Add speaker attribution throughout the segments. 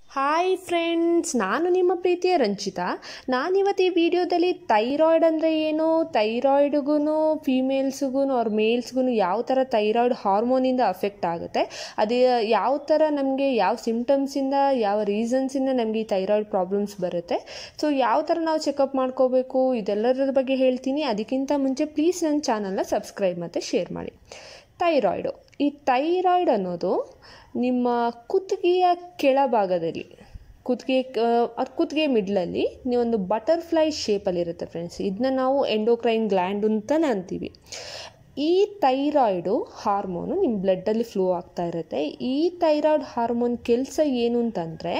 Speaker 1: hi friends ನಾನು ನಿಮ್ಮ ಪ್ರೀತಿಯ ರಂಜಿತಾ ನಾನಿವತ್ತು ಈ ವಿಡಿಯೋದಲ್ಲಿ ಥೈರಾಯ್ಡ್ ಅಂದರೆ ಏನು ಥೈರಾಯ್ಡ್ಗೂ ಫೀಮೇಲ್ಸ್ಗೂ ಅವ್ರ ಮೇಲ್ಸ್ಗೂ ಯಾವ ಥರ ಥೈರಾಯ್ಡ್ ಹಾರ್ಮೋನಿಂದ ಅಫೆಕ್ಟ್ ಆಗುತ್ತೆ ಅದು ಯಾವ ಥರ ನಮಗೆ ಯಾವ ಸಿಮ್ಟಮ್ಸಿಂದ ಯಾವ ರೀಸನ್ಸಿಂದ ನಮಗೆ ಈ ಥೈರಾಯ್ಡ್ ಪ್ರಾಬ್ಲಮ್ಸ್ ಬರುತ್ತೆ ಸೊ ಯಾವ ಥರ ನಾವು ಚೆಕಪ್ ಮಾಡ್ಕೋಬೇಕು ಇದೆಲ್ಲದರ ಬಗ್ಗೆ ಹೇಳ್ತೀನಿ ಅದಕ್ಕಿಂತ ಮುಂಚೆ ಪ್ಲೀಸ್ ನನ್ನ ಚಾನಲ್ನ ಸಬ್ಸ್ಕ್ರೈಬ್ ಮತ್ತು ಶೇರ್ ಮಾಡಿ ಥೈರಾಯ್ಡು ಈ ಥೈರಾಯ್ಡ್ ಅನ್ನೋದು ನಿಮ್ಮ ಕುತ್ತಿಗೆಯ ಕೆಳಭಾಗದಲ್ಲಿ ಕುತ್ತಿಗೆ ಅದು ಕುತ್ತಿಗೆ ಮಿಡ್ಲಲ್ಲಿ ನೀವೊಂದು ಬಟರ್ಫ್ಲೈ ಶೇಪಲ್ಲಿರುತ್ತೆ ಫ್ರೆಂಡ್ಸ್ ಇದನ್ನ ನಾವು ಎಂಡೋಕ್ರೈನ್ ಗ್ಲ್ಯಾಂಡ್ ಅಂತಲೇ ಅಂತೀವಿ ಈ ಥೈರಾಯ್ಡು ಹಾರ್ಮೋನು ನಿಮ್ಮ ಬ್ಲಡ್ಡಲ್ಲಿ ಫ್ಲೋ ಆಗ್ತಾ ಇರುತ್ತೆ ಈ ಥೈರಾಯ್ಡ್ ಹಾರ್ಮೋನ್ ಕೆಲಸ ಏನು ಅಂತಂದರೆ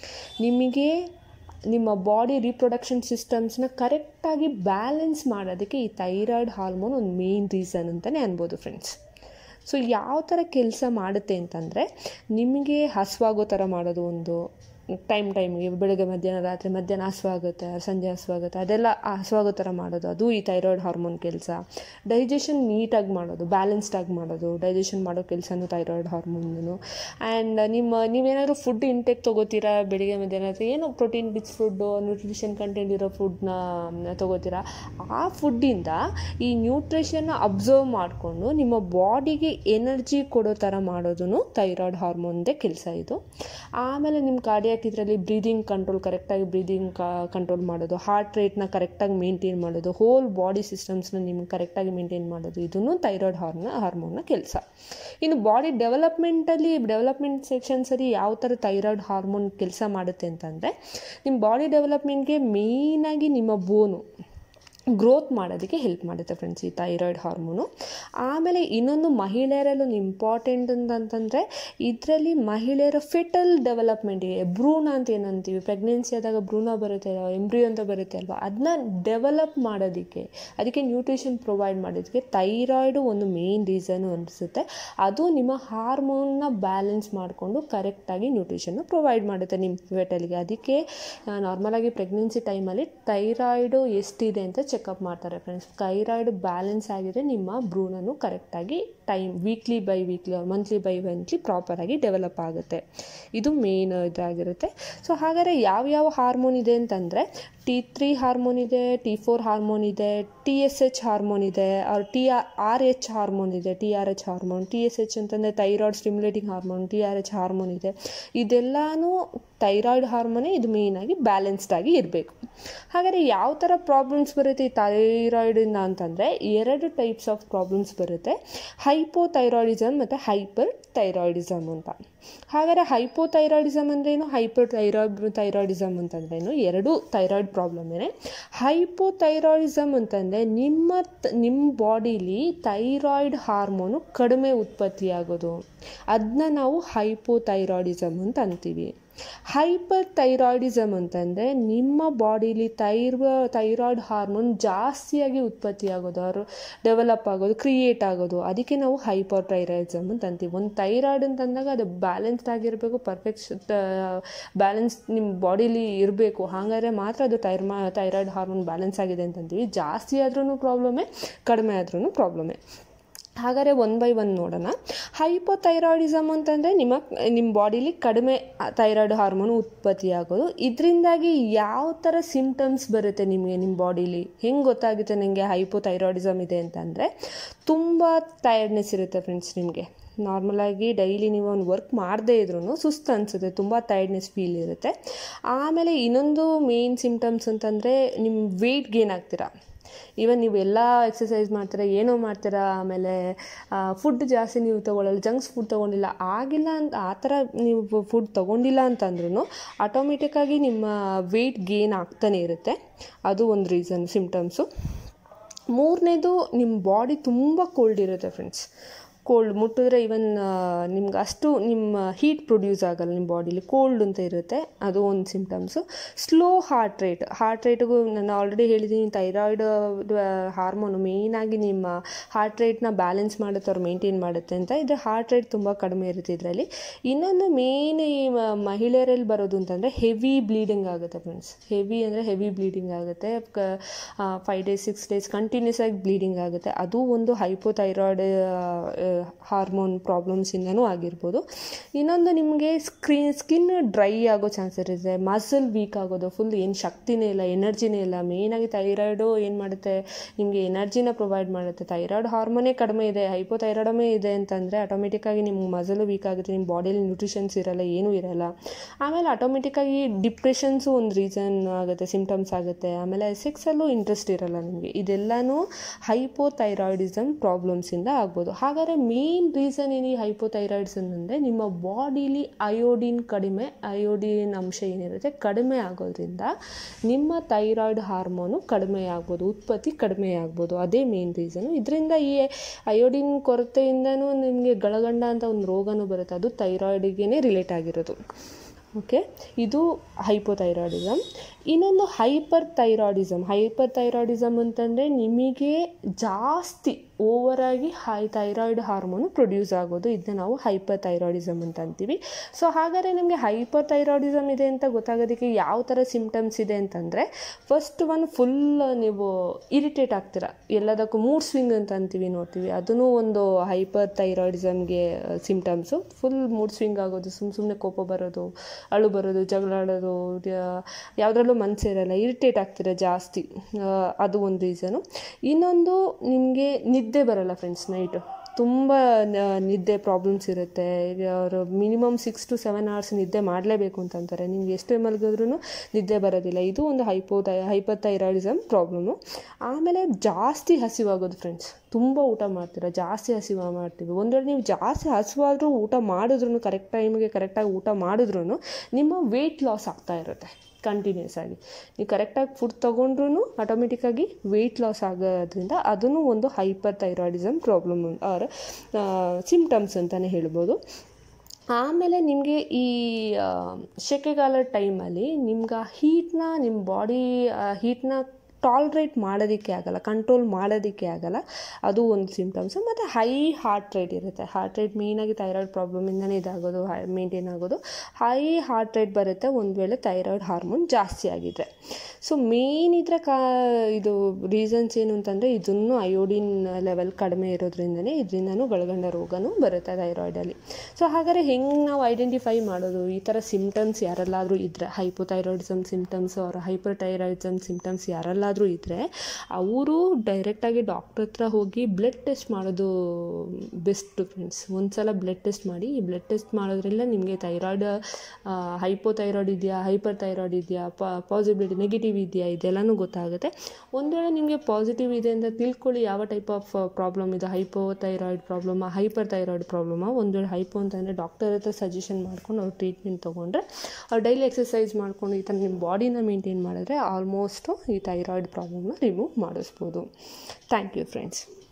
Speaker 1: ನಿಮಗೆ ನಿಮ್ಮ ಬಾಡಿ ರೀಪ್ರೊಡಕ್ಷನ್ ಸಿಸ್ಟಮ್ಸ್ನ ಕರೆಕ್ಟಾಗಿ ಬ್ಯಾಲೆನ್ಸ್ ಮಾಡೋದಕ್ಕೆ ಈ ಥೈರಾಯ್ಡ್ ಹಾರ್ಮೋನ್ ಒಂದು ಮೇನ್ ರೀಸನ್ ಅಂತಲೇ ಅನ್ಬೋದು ಫ್ರೆಂಡ್ಸ್ ಸೊ ಯಾವ ಥರ ಕೆಲಸ ಮಾಡುತ್ತೆ ಅಂತಂದರೆ ನಿಮಗೆ ಹಸುವಾಗೋ ಥರ ಮಾಡೋದು ಒಂದು ಟೈಮ್ ಟೈಮ್ಗೆ ಬೆಳಗ್ಗೆ ಮಧ್ಯಾಹ್ನ ರಾತ್ರಿ ಮಧ್ಯಾಹ್ನ ಹಸುವಾಗುತ್ತೆ ಸಂಜೆ ಹಸುವಾಗುತ್ತೆ ಅದೆಲ್ಲ ಹಸುವಾಗೋ ಥರ ಮಾಡೋದು ಅದು ಈ ಥೈರಾಯ್ಡ್ ಹಾರ್ಮೋನ್ ಕೆಲಸ ಡೈಜೆಷನ್ ನೀಟಾಗಿ ಮಾಡೋದು ಬ್ಯಾಲೆನ್ಸ್ಡಾಗಿ ಮಾಡೋದು ಡೈಜೆಷನ್ ಮಾಡೋ ಕೆಲಸನೂ ಥೈರಾಯ್ಡ್ ಹಾರ್ಮೋನು ಆ್ಯಂಡ್ ನಿಮ್ಮ ನೀವೇನಾದರೂ ಫುಡ್ ಇಂಟೇಕ್ ತೊಗೋತೀರಾ ಬೆಳಿಗ್ಗೆ ಮಧ್ಯಾಹ್ನ ರಾತ್ರಿ ಏನೋ protein rich food nutrition content ಇರೋ ಫುಡ್ನ ತೊಗೋತೀರಾ ಆ ಫುಡ್ಡಿಂದ ಈ ನ್ಯೂಟ್ರಿಷನ್ನ ಅಬ್ಸರ್ವ್ ಮಾಡಿಕೊಂಡು ನಿಮ್ಮ ಬಾಡಿಗೆ ಎನರ್ಜಿ ಕೊಡೋ ಥರ ಮಾಡೋದು ಥೈರಾಯ್ಡ್ ಹಾರ್ಮೋನ್ದೇ ಕೆಲಸ ಇದು ಆಮೇಲೆ ನಿಮ್ಮ ಕಾರ್ಡಿಯಾಕ್ ಇದರಲ್ಲಿ ಬ್ರೀದಿಂಗ್ ಕಂಟ್ರೋಲ್ ಕರೆಕ್ಟಾಗಿ ಬ್ರೀದಿಂಗ್ ಕಂಟ್ರೋಲ್ ಮಾಡೋದು ಹಾರ್ಟ್ ರೇಟ್ನ ಕರೆಕ್ಟಾಗಿ ಮೇಂಟೈನ್ ಮಾಡೋದು ಹೋಲ್ ಬಾಡಿ ಸಿಸ್ಟಮ್ಸ್ನ ನಿಮ್ಗೆ ಕರೆಕ್ಟಾಗಿ ಮೇಂಟೈನ್ ಮಾಡೋದು ಇದನ್ನು ಥೈರಾಯ್ಡ್ ಹಾರ್ನ ಹಾರ್ಮೋನ್ನ ಕೆಲಸ ಇನ್ನು ಬಾಡಿ ಡೆವಲಪ್ಮೆಂಟಲ್ಲಿ ಡೆವಲಪ್ಮೆಂಟ್ ಸೆಕ್ಷನ್ಸಲ್ಲಿ ಯಾವ ಥರ ಥೈರಾಯ್ಡ್ ಹಾರ್ಮೋನ್ ಕೆಲಸ ಮಾಡುತ್ತೆ ಅಂತಂದರೆ ನಿಮ್ಮ ಬಾಡಿ ಡೆವಲಪ್ಮೆಂಟ್ಗೆ ಮೇಯ್ನಾಗಿ ನಿಮ್ಮ ಬೋನು ಗ್ರೋತ್ ಮಾಡೋದಕ್ಕೆ ಹೆಲ್ಪ್ ಮಾಡುತ್ತೆ ಫ್ರೆಂಡ್ಸ್ ಈ ಥೈರಾಯ್ಡ್ ಹಾರ್ಮೋನು ಆಮೇಲೆ ಇನ್ನೊಂದು ಮಹಿಳೆಯರಲ್ಲೂ ಇಂಪಾರ್ಟೆಂಟ್ ಅಂತಂತಂದರೆ ಇದರಲ್ಲಿ ಮಹಿಳೆಯರ ಫೆಟಲ್ ಡೆವಲಪ್ಮೆಂಟಿಗೆ ಭ್ರೂಣ ಅಂತ ಏನಂತೀವಿ ಪ್ರೆಗ್ನೆನ್ಸಿ ಆದಾಗ ಭ್ರೂಣ ಬರುತ್ತೆ ಎಂಬ್ರಿಯೋ ಅಂತ ಬರುತ್ತೆ ಅಲ್ವಾ ಅದನ್ನ ಡೆವಲಪ್ ಮಾಡೋದಕ್ಕೆ ಅದಕ್ಕೆ ನ್ಯೂಟ್ರಿಷನ್ ಪ್ರೊವೈಡ್ ಮಾಡೋದಕ್ಕೆ ಥೈರಾಯ್ಡು ಒಂದು ಮೇನ್ ರೀಸನು ಅನಿಸುತ್ತೆ ಅದು ನಿಮ್ಮ ಹಾರ್ಮೋನ್ನ ಬ್ಯಾಲೆನ್ಸ್ ಮಾಡಿಕೊಂಡು ಕರೆಕ್ಟಾಗಿ ನ್ಯೂಟ್ರಿಷನ್ನು ಪ್ರೊವೈಡ್ ಮಾಡುತ್ತೆ ನಿಮ್ಮ ಫೆಟಲ್ಗೆ ಅದಕ್ಕೆ ನಾರ್ಮಲಾಗಿ ಪ್ರೆಗ್ನೆನ್ಸಿ ಟೈಮಲ್ಲಿ ಥೈರಾಯ್ಡು ಎಷ್ಟಿದೆ ಅಂತ ಚೆಕಪ್ ಮಾಡ್ತಾರೆ ಫ್ರೆಂಡ್ಸ್ ಥೈರಾಯ್ಡ್ ಬ್ಯಾಲೆನ್ಸ್ ಆಗಿದ್ರೆ ನಿಮ್ಮ ಭ್ರೂಣನು ಕರೆಕ್ಟಾಗಿ time weekly by weekly monthly by monthly ಪ್ರಾಪರಾಗಿ ಡೆವಲಪ್ ಆಗುತ್ತೆ ಇದು ಮೇನ್ ಇದಾಗಿರುತ್ತೆ ಸೊ ಹಾಗಾದರೆ ಯಾವ್ಯಾವ ಹಾರ್ಮೋನ್ ಇದೆ ಅಂತಂದರೆ ಟಿ ತ್ರೀ ಹಾರ್ಮೋನ್ ಇದೆ ಟಿ ಫೋರ್ ಹಾರ್ಮೋನ್ ಇದೆ ಟಿ ಎಸ್ ಎಚ್ ಹಾರ್ಮೋನ್ ಇದೆ ಅವ್ರ ಟಿ ಆರ್ ಎಚ್ ಹಾರ್ಮೋನ್ ಇದೆ T R H hormone T S H ಅಂತಂದರೆ thyroid stimulating hormone T R H hormone ಇದೆ ಇದೆಲ್ಲನೂ ಥೈರಾಯ್ಡ್ ಹಾರ್ಮೋನೇ ಇದು ಮೇಯ್ನಾಗಿ ಬ್ಯಾಲೆನ್ಸ್ಡ್ ಆಗಿ ಇರಬೇಕು ಹಾಗಾದರೆ ಯಾವ ಥರ ಪ್ರಾಬ್ಲಮ್ಸ್ ಬರುತ್ತೆ ಈ ಥೈರಾಯ್ಡಿಂದ ಅಂತಂದರೆ ಎರಡು ಟೈಪ್ಸ್ ಆಫ್ ಪ್ರಾಬ್ಲಮ್ಸ್ ಬರುತ್ತೆ ಹೈಪೋಥೈರಾಯ್ಡಿಸಮ್ ಮತ್ತು ಹೈಪರ್ ಥೈರಾಯ್ಡಿಸಮ್ ಅಂತ ಹಾಗಾದರೆ ಹೈಪೋಥೈರಾಯ್ಡಿಸಮ್ ಅಂದ್ರೇನು ಹೈಪರ್ ಥೈರಾಯ್ಡ್ ಥೈರಾಯ್ಡಿಸಮ್ ಅಂತಂದ್ರೇನು ಎರಡು ಥೈರಾಯ್ಡ್ ಪ್ರಾಬ್ಲಮೇನೆ ಹೈಪೋಥೈರಾಯ್ಡಿಸಮ್ ಅಂತಂದರೆ ನಿಮ್ಮ ನಿಮ್ಮ ಬಾಡೀಲಿ ಥೈರಾಯ್ಡ್ ಹಾರ್ಮೋನು ಕಡಿಮೆ ಉತ್ಪತ್ತಿಯಾಗೋದು ಅದನ್ನ ನಾವು ಹೈಪೋಥೈರಾಯ್ಡಿಸಮ್ ಅಂತ ಅಂತೀವಿ ಹೈಪರ್ ಥೈರಾಯ್ಡಿಸಮ್ ಅಂತಂದರೆ ನಿಮ್ಮ ಬಾಡೀಲಿ ಥೈರ್ ಥೈರಾಯ್ಡ್ ಹಾರ್ಮೋನ್ ಜಾಸ್ತಿಯಾಗಿ ಉತ್ಪತ್ತಿ ಆಗೋದು ಅವರು ಡೆವಲಪ್ ಆಗೋದು ಕ್ರಿಯೇಟ್ ಆಗೋದು ಅದಕ್ಕೆ ನಾವು ಹೈಪರ್ ಥೈರಾಯ್ಡಿಸಮ್ ಅಂತ ಅಂತೀವಿ ಒಂದು ಥೈರಾಯ್ಡ್ ಅಂತಂದಾಗ ಅದು ಬ್ಯಾಲೆನ್ಸ್ಡ್ ಆಗಿರಬೇಕು ಪರ್ಫೆಕ್ಟ್ ಬ್ಯಾಲೆನ್ಸ್ ನಿಮ್ಮ ಬಾಡೀಲಿ ಇರಬೇಕು ಹಾಗಾದರೆ ಮಾತ್ರ ಅದು ಥೈರ್ಮಾ ಥೈರಾಯ್ಡ್ ಹಾರ್ಮೋನ್ ಬ್ಯಾಲೆನ್ಸ್ ಆಗಿದೆ ಅಂತಂತೀವಿ ಜಾಸ್ತಿ ಆದ್ರೂ ಪ್ರಾಬ್ಲಮೇ ಕಡಿಮೆ ಆದ್ರೂ ಪ್ರಾಬ್ಲಮೇ ಹಾಗಾದರೆ ಒನ್ ಬೈ ಒನ್ ನೋಡೋಣ ಹೈಪೋಥೈರಾಯ್ಡಿಸಮ್ ಅಂತಂದರೆ ನಿಮ್ಮ ನಿಮ್ಮ ಬಾಡೀಲಿ ಕಡಿಮೆ ಥೈರಾಯ್ಡ್ ಹಾರ್ಮೋನ್ ಉತ್ಪತ್ತಿಯಾಗೋದು ಇದರಿಂದಾಗಿ ಯಾವ ಥರ ಸಿಮ್ಟಮ್ಸ್ ಬರುತ್ತೆ ನಿಮಗೆ ನಿಮ್ಮ ಬಾಡೀಲಿ ಹೆಂಗೆ ಗೊತ್ತಾಗುತ್ತೆ ನನಗೆ ಹೈಪೋಥೈರಾಯ್ಡಿಸಮ್ ಇದೆ ಅಂತಂದರೆ ತುಂಬ ಟಯರ್ಡ್ನೆಸ್ ಇರುತ್ತೆ ಫ್ರೆಂಡ್ಸ್ ನಿಮಗೆ ನಾರ್ಮಲಾಗಿ ಡೈಲಿ ನೀವು ಒಂದು ವರ್ಕ್ ಮಾಡದೇ ಇದ್ರೂ ಸುಸ್ತು ಅನಿಸುತ್ತೆ ತುಂಬ ಟೈರ್ಡ್ನೆಸ್ ಫೀಲ್ ಇರುತ್ತೆ ಆಮೇಲೆ ಇನ್ನೊಂದು ಮೇನ್ ಸಿಮ್ಟಮ್ಸ್ ಅಂತಂದರೆ ನಿಮ್ಮ ವೆಯ್ಟ್ ಗೇನ್ ಆಗ್ತೀರಾ ಈವನ್ ನೀವು ಎಲ್ಲ ಎಕ್ಸಸೈಸ್ ಮಾಡ್ತೀರಾ ಏನೋ ಮಾಡ್ತೀರಾ ಆಮೇಲೆ ಫುಡ್ ಜಾಸ್ತಿ ನೀವು ತೊಗೊಳ್ಳಲ್ಲ ಜಂಕ್ಸ್ ಫುಡ್ ತೊಗೊಂಡಿಲ್ಲ ಆಗಿಲ್ಲ ಅಂತ ಆ ಥರ ನೀವು ಫುಡ್ ತೊಗೊಂಡಿಲ್ಲ ಅಂತಂದ್ರೂ ಆಟೋಮೆಟಿಕ್ಕಾಗಿ ನಿಮ್ಮ ವೆಯ್ಟ್ ಗೇನ್ ಆಗ್ತಾನೆ ಇರುತ್ತೆ ಅದು ಒಂದು ರೀಸನ್ ಸಿಮ್ಟಮ್ಸು ಮೂರನೇದು ನಿಮ್ಮ ಬಾಡಿ ತುಂಬ ಕೋಲ್ಡ್ ಇರುತ್ತೆ ಫ್ರೆಂಡ್ಸ್ ಕೋಲ್ಡ್ ಮುಟ್ಟಿದ್ರೆ ಈವನ್ ನಿಮ್ಗೆ ಅಷ್ಟು ನಿಮ್ಮ ಹೀಟ್ ಪ್ರೊಡ್ಯೂಸ್ ಆಗಲ್ಲ ನಿಮ್ಮ ಬಾಡಿಲಿ ಕೋಲ್ಡ್ ಅಂತ ಇರುತ್ತೆ ಅದು ಒಂದು symptoms slow heart rate heart ರೇಟಿಗೂ ನಾನು ಆಲ್ರೆಡಿ ಹೇಳಿದ್ದೀನಿ ಥೈರಾಯ್ಡ್ ಹಾರ್ಮೋನು ಮೇಯ್ನಾಗಿ ನಿಮ್ಮ ಹಾರ್ಟ್ ರೇಟ್ನ ಬ್ಯಾಲೆನ್ಸ್ ಮಾಡುತ್ತೆ ಅವ್ರು ಮೇಂಟೈನ್ ಮಾಡುತ್ತೆ ಅಂತ ಇದ್ರೆ ಹಾರ್ಟ್ ರೇಟ್ ತುಂಬ ಕಡಿಮೆ ಇರುತ್ತೆ ಇದರಲ್ಲಿ ಇನ್ನೊಂದು ಮೇನ್ ಈ ಮಹಿಳೆಯರಲ್ಲಿ ಬರೋದು ಅಂತಂದರೆ ಹೆವಿ ಬ್ಲೀಡಿಂಗ್ ಆಗುತ್ತೆ ಫ್ರೆಂಡ್ಸ್ ಹೆವಿ ಅಂದರೆ ಹೆವಿ ಬ್ಲೀಡಿಂಗ್ ಆಗುತ್ತೆ five days six days continuous ಆಗಿ ಬ್ಲೀಡಿಂಗ್ ಆಗುತ್ತೆ ಅದು ಒಂದು ಹೈಪೋಥೈರಾಯ್ಡ್ ಹಾರ್ಮೋನ್ ಪ್ರಾಬ್ಲಮ್ಸಿಂದನೂ ಆಗಿರ್ಬೋದು ಇನ್ನೊಂದು ನಿಮಗೆ ಸ್ಕ್ರೀನ್ ಸ್ಕಿನ್ ಡ್ರೈ ಆಗೋ ಚಾನ್ಸಸ್ ಇದೆ ಮಸಲ್ ವೀಕ್ ಆಗೋದು ಫುಲ್ ಏನು ಶಕ್ತಿನೇ ಇಲ್ಲ ಎನರ್ಜಿನೇ ಇಲ್ಲ ಮೇಯ್ನಾಗಿ ಥೈರಾಯ್ಡು ಏನು ಮಾಡುತ್ತೆ ನಿಮಗೆ ಎನರ್ಜಿನ ಪ್ರೊವೈಡ್ ಮಾಡುತ್ತೆ ಥೈರಾಯ್ಡ್ ಹಾರ್ಮೋನೇ ಕಡಿಮೆ ಇದೆ ಹೈಪೋಥೈರಾಯ್ಡಮೇ ಇದೆ ಅಂತಂದರೆ ಆಟೋಮೆಟಿಕ್ಕಾಗಿ ನಿಮ್ಮ ಮಸಲು ವೀಕ್ ಆಗುತ್ತೆ ನಿಮ್ಮ ಬಾಡಿಯಲ್ಲಿ ನ್ಯೂಟ್ರಿಷನ್ಸ್ ಇರಲ್ಲ ಏನೂ ಇರಲ್ಲ ಆಮೇಲೆ ಆಟೋಮೆಟಿಕ್ಕಾಗಿ ಡಿಪ್ರೆಷನ್ಸು ಒಂದು ರೀಸನ್ ಆಗುತ್ತೆ ಸಿಮ್ಟಮ್ಸ್ ಆಗುತ್ತೆ ಆಮೇಲೆ ಸೆಕ್ಸಲ್ಲೂ ಇಂಟ್ರೆಸ್ಟ್ ಇರಲ್ಲ ನಿಮಗೆ ಇದೆಲ್ಲನೂ ಹೈಪೋಥೈರಾಯ್ಡಿಸಮ್ ಪ್ರಾಬ್ಲಮ್ಸಿಂದ ಆಗ್ಬೋದು ಹಾಗಾದರೆ ಮೇನ್ ರೀಸನ್ ಏನು ಈ ಹೈಪೋಥೈರಾಯ್ಡ್ಸಮ್ ಅಂದರೆ ನಿಮ್ಮ ಬಾಡಿಲಿ ಅಯೋಡಿನ್ ಕಡಿಮೆ ಅಯೋಡಿನ್ ಅಂಶ ಏನಿರುತ್ತೆ ಕಡಿಮೆ ಆಗೋದ್ರಿಂದ ನಿಮ್ಮ ಥೈರಾಯ್ಡ್ ಹಾರ್ಮೋನು ಕಡಿಮೆ ಆಗ್ಬೋದು ಉತ್ಪತ್ತಿ ಕಡಿಮೆ ಆಗ್ಬೋದು ಅದೇ ಮೇನ್ ರೀಸನು ಇದರಿಂದ ಈ ಅಯೋಡಿನ್ ಕೊರತೆಯಿಂದನೂ ನಿಮಗೆ ಗಳಗಂಡ ಅಂತ ಒಂದು ರೋಗನೂ ಬರುತ್ತೆ ಅದು ಥೈರಾಯ್ಡಿಗೆ ರಿಲೇಟ್ ಆಗಿರೋದು ಓಕೆ ಇದು ಹೈಪೋಥೈರಾಯ್ಡಿಸಮ್ ಇನ್ನೊಂದು ಹೈಪರ್ ಥೈರಾಯ್ಡಿಸಮ್ ಹೈಪರ್ ಥೈರಾಯ್ಡಿಸಮ್ ಅಂತಂದರೆ ನಿಮಗೆ ಜಾಸ್ತಿ ಓವರಾಗಿ ಹೈ ಥೈರಾಯ್ಡ್ ಹಾರ್ಮೋನು ಪ್ರೊಡ್ಯೂಸ್ ಆಗೋದು ಇದನ್ನ ನಾವು ಹೈಪರ್ ಥೈರಾಯ್ಡಿಸಮ್ ಅಂತ ಅಂತೀವಿ ಸೊ ಹಾಗಾದರೆ ನಿಮಗೆ ಹೈಪರ್ ಥೈರಾಯ್ಡಿಸಮ್ ಇದೆ ಅಂತ ಗೊತ್ತಾಗೋದಕ್ಕೆ ಯಾವ ಥರ ಸಿಮ್ಟಮ್ಸ್ ಇದೆ ಅಂತಂದರೆ ಫಸ್ಟ್ ಒನ್ ಫುಲ್ ನೀವು ಇರಿಟೇಟ್ ಆಗ್ತೀರ ಎಲ್ಲದಕ್ಕೂ ಮೂಡ್ ಸ್ವಿಂಗ್ ಅಂತ ಅಂತೀವಿ ನೋಡ್ತೀವಿ ಅದೂ ಒಂದು ಹೈಪರ್ ಥೈರಾಯ್ಡಿಸಮ್ಗೆ ಸಿಮ್ಟಮ್ಸು ಫುಲ್ ಮೂಡ್ ಸ್ವಿಂಗ್ ಆಗೋದು ಸುಮ್ಮ ಸುಮ್ಮನೆ ಕೋಪ ಬರೋದು ಅಳು ಬರೋದು ಜಗಳ ಆಡೋದು ಯಾವುದ್ರಲ್ಲೂ ಮನಸ್ಸಿರಲ್ಲ ಇರಿಟೇಟ್ ಆಗ್ತೀರ ಜಾಸ್ತಿ ಅದು ಒಂದು ರೀಸನು ಇನ್ನೊಂದು ನಿಮಗೆ ನಿದ್ದೆ ಬರಲ್ಲ ಫ್ರೆಂಡ್ಸ್ ನೈಟು ತುಂಬ ನಿದ್ದೆ ಪ್ರಾಬ್ಲಮ್ಸ್ ಇರುತ್ತೆ ಅವರು minimum six to seven hours ನಿದ್ದೆ ಮಾಡಲೇಬೇಕು ಅಂತಂತಾರೆ ನಿಮ್ಗೆ ಎಷ್ಟೇ ಮಲಗಿದ್ರೂ ನಿದ್ದೆ ಬರೋದಿಲ್ಲ ಇದು ಒಂದು hypo thy hyper thyroidism problem ಆಮೇಲೆ ಜಾಸ್ತಿ ಹಸಿವಾಗೋದು ಫ್ರೆಂಡ್ಸ್ ತುಂಬ ಊಟ ಮಾಡ್ತೀರ ಜಾಸ್ತಿ ಹಸಿವು ಮಾಡ್ತೀವಿ ಒಂದು ವೇಳೆ ನೀವು ಜಾಸ್ತಿ ಹಸಿವಾದರೂ ಊಟ ಮಾಡಿದ್ರೂ ಕರೆಕ್ಟ್ ಟೈಮಿಗೆ ಕರೆಕ್ಟಾಗಿ ಊಟ ಮಾಡಿದ್ರೂ ನಿಮ್ಮ ವೆಯ್ಟ್ ಲಾಸ್ ಆಗ್ತಾ ಇರುತ್ತೆ ಕಂಟಿನ್ಯೂಸ್ ಆಗಿ ನೀವು ಕರೆಕ್ಟಾಗಿ ಫುಡ್ ತೊಗೊಂಡ್ರೂ ಆಟೋಮೆಟಿಕ್ಕಾಗಿ ವೆಯ್ಟ್ ಲಾಸ್ ಆಗೋದ್ರಿಂದ ಅದೂ ಒಂದು hyper thyroidism problem or symptoms ಅಂತಲೇ ಹೇಳ್ಬೋದು ಆಮೇಲೆ ನಿಮಗೆ ಈ ಸೆಕೆಗಾಲ ಟೈಮಲ್ಲಿ ನಿಮ್ಗೆ ಹೀಟ್ನ ನಿಮ್ಮ ಬಾಡಿ ಹೀಟ್ನ ಟಾಲ್ರೇಟ್ ಮಾಡೋದಕ್ಕೆ ಆಗಲ್ಲ ಕಂಟ್ರೋಲ್ ಮಾಡೋದಕ್ಕೆ ಆಗಲ್ಲ ಅದು ಒಂದು ಸಿಮ್ಟಮ್ಸು ಮತ್ತು ಹೈ ಹಾರ್ಟ್ ರೇಟ್ ಇರುತ್ತೆ ಹಾರ್ಟ್ ರೇಟ್ ಮೇಯ್ನಾಗಿ ಥೈರಾಯ್ಡ್ ಪ್ರಾಬ್ಲಮಿಂದನೇ ಇದಾಗೋದು ಹೈ ಮೇಂಟೈನ್ ಆಗೋದು ಹೈ ಹಾರ್ಟ್ ರೇಟ್ ಬರುತ್ತೆ ಒಂದು ವೇಳೆ ಥೈರಾಯ್ಡ್ ಹಾರ್ಮೋನ್ ಜಾಸ್ತಿ ಆಗಿದ್ರೆ ಸೊ ಮೇನ್ ಇದ್ರೆ ಕಾ ಇದು ರೀಸನ್ಸ್ ಏನು ಅಂತಂದರೆ ಇದನ್ನು ಅಯೋಡಿನ್ ಲೆವೆಲ್ ಕಡಿಮೆ ಇರೋದ್ರಿಂದನೇ ಇದರಿಂದನೂ ಒಳಗಂಡ ರೋಗನೂ ಬರುತ್ತೆ ಥೈರಾಯ್ಡಲ್ಲಿ ಸೊ ಹಾಗಾದರೆ ಹೆಂಗೆ ನಾವು ಐಡೆಂಟಿಫೈ ಮಾಡೋದು ಈ ಥರ ಸಿಮ್ಟಮ್ಸ್ ಯಾರೆಲ್ಲಾದರೂ ಇದ್ದರೆ ಹೈಪೋಥೈರಾಯ್ಡಿಸಮ್ ಸಿಮ್ಟಮ್ಸ್ ಅವ್ರ ಹೈಪರ್ ಥೈರಾಯ್ಡಿಸಮ್ ಸಿಮ್ಟಮ್ಸ್ ಯಾರೆಲ್ಲ ಏನಾದರೂ ಇದ್ದರೆ ಅವರು ಡೈರೆಕ್ಟಾಗಿ ಡಾಕ್ಟ್ರ್ ಹತ್ರ ಹೋಗಿ ಬ್ಲಡ್ ಟೆಸ್ಟ್ ಮಾಡೋದು ಬೆಸ್ಟು ಫ್ರೆಂಡ್ಸ್ ಒಂದು ಸಲ ಬ್ಲಡ್ ಟೆಸ್ಟ್ ಮಾಡಿ ಈ ಬ್ಲಡ್ ಟೆಸ್ಟ್ ಮಾಡೋದ್ರಿಂದ ನಿಮಗೆ ಥೈರಾಯ್ಡ್ ಹೈಪೋಥೈರಾಯ್ಡ್ ಇದೆಯಾ ಹೈಪರ್ ಥೈರಾಯ್ಡ್ ಇದೆಯಾ ಪಾಸಿಬಿಲಿಟಿ ನೆಗೆಟಿವ್ ಇದೆಯಾ ಇದೆಲ್ಲನೂ ಗೊತ್ತಾಗುತ್ತೆ ಒಂದು ವೇಳೆ ನಿಮಗೆ ಪಾಸಿಟಿವ್ ಇದೆ ಅಂತ ತಿಳ್ಕೊಳ್ಳಿ ಯಾವ ಟೈಪ್ ಆಫ್ ಪ್ರಾಬ್ಲಮ್ ಇದೆ ಹೈಪೋ ಥೈರಾಯ್ಡ್ ಪ್ರಾಬ್ಲಮಾ ಹೈಪರ್ ಥೈರಾಯ್ಡ್ ಪ್ರಾಬ್ಲಮಾ ಒಂದು ವೇಳೆ ಹೈಪೋ ಅಂತಂದರೆ ಡಾಕ್ಟರ್ ಹತ್ರ ಸಜೆಷನ್ ಮಾಡ್ಕೊಂಡು ಅವ್ರು ಟ್ರೀಟ್ಮೆಂಟ್ ತೊಗೊಂಡ್ರೆ ಅವ್ರು ಡೈಲಿ ಎಕ್ಸಸೈಸ್ ಮಾಡ್ಕೊಂಡು ಈ ಥರ ನಿಮ್ಮ ಬಾಡಿನ ಮೇಂಟೈನ್ ಮಾಡಿದ್ರೆ ಆಲ್ಮೋಸ್ಟು ಈ ಥೈರಾಯ್ಡ್ ಪ್ರಾಬ್ಲಮ್ನ ರಿಮೂವ್ ಮಾಡಿಸ್ಬೋದು ಥ್ಯಾಂಕ್ ಯು ಫ್ರೆಂಡ್ಸ್